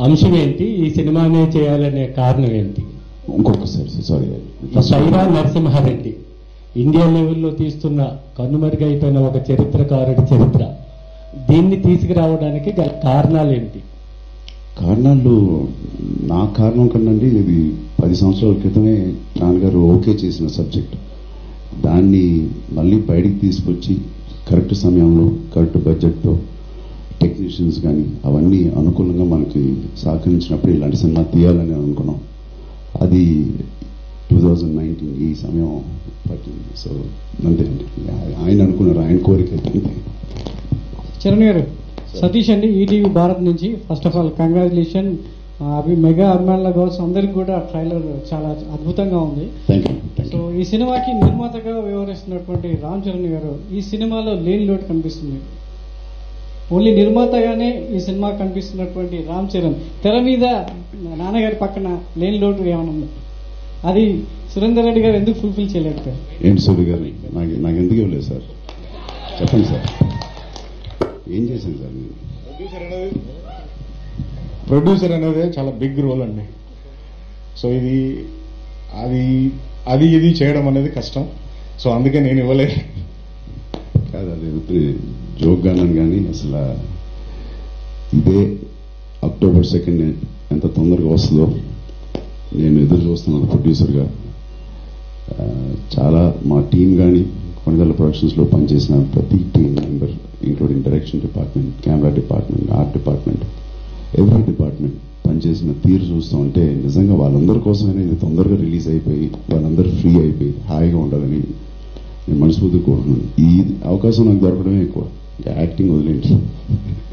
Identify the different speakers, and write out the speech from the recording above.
Speaker 1: అంశం ఏంటి ఈ సినిమానే చేయాలనే కారణం ఏంటి
Speaker 2: ఇంకొకసారి సారీ
Speaker 1: సైరా నరసింహారెడ్డి ఇండియా లెవెల్లో తీస్తున్న కనుమరుగైపోయిన ఒక చరిత్రకారుడి చరిత్ర దీన్ని తీసుకురావడానికి గల కారణాలు ఏంటి
Speaker 2: కారణాలు నా కారణం కనండి ఇది పది సంవత్సరాల క్రితమే నాన్నగారు ఓకే చేసిన సబ్జెక్ట్ దాన్ని మళ్ళీ బయటికి తీసుకొచ్చి కరెక్ట్ సమయంలో కరెక్ట్ బడ్జెట్తో టెక్నీషియన్స్ కానీ అవన్నీ అనుకూలంగా మనకి సహకరించినప్పుడు ఇలాంటి సినిమా తీయాలని అనుకున్నాం అది టూ థౌజండ్ నైన్టీన్ ఈ సమయం పట్టింది సో అంతే అండి ఆయన అనుకున్నారు ఆయన కోరిక అంతే
Speaker 3: చరణ్ గారు సతీష్ అండి ఈటీవీ భారత్ నుంచి ఫస్ట్ ఆఫ్ ఆల్ కంగ్రాచులేషన్ అవి మెగా అభిమానుల కోసం అందరికి కూడా ట్రైలర్ చాలా అద్భుతంగా ఉంది
Speaker 2: thank you thank
Speaker 3: so
Speaker 2: you
Speaker 3: ఈ సినిమాకి నిర్మాతగా వ్యవహరిస్తున్నటువంటి రామ్ చరణ్ గారు ఈ సినిమాలో లేని లోటు కనిపిస్తుంది ఓన్లీ నిర్మాతగానే ఈ సినిమా కనిపిస్తున్నటువంటి రామ్ చరణ్ తెర మీద నాన్నగారి పక్కన లేని లోటు ఏమైనా ఉంది అది సురేందర్ రెడ్డి గారు ఎందుకు ఫుల్ఫిల్ చేయలేకపోయారు
Speaker 2: ఏంటి సూర్య గారు నాకు నాకు ఎందుకు ఇవ్వలేదు సార్ చెప్పండి సార్ ఏం చేశాను సార్ నేను
Speaker 4: ప్రొడ్యూసర్ అనేది ప్రొడ్యూసర్ అనేది చాలా బిగ్ రోల్ అండి సో ఇది అది అది ఇది చేయడం అనేది కష్టం సో అందుకే నేను ఇవ్వలేదు
Speaker 2: కాదు అది ఉత్తి జోక్ గానని కానీ అసలు ఇదే అక్టోబర్ సెకండ్ ఎంత తొందరగా వస్తుందో నేను ఎదురు చూస్తున్నాను ప్రొడ్యూసర్గా ఆ, చాలా మా టీం కానీ కొనగల ప్రొడక్షన్స్లో పనిచేసిన ప్రతి team member including direction department camera department art department every department పనిచేసిన తీరు చూస్తూ ఉంటే నిజంగా వాళ్ళందరి కోసమైనా ఇది తొందరగా రిలీజ్ అయిపోయి వాళ్ళందరూ ఫ్రీ అయిపోయి హాయిగా ఉండాలని నేను మనస్ఫూర్తిగా కోరుకున్నాను ఈ అవకాశం నాకు దొరకడమే ఎక్కువ యాక్టింగ్ వదిలేండి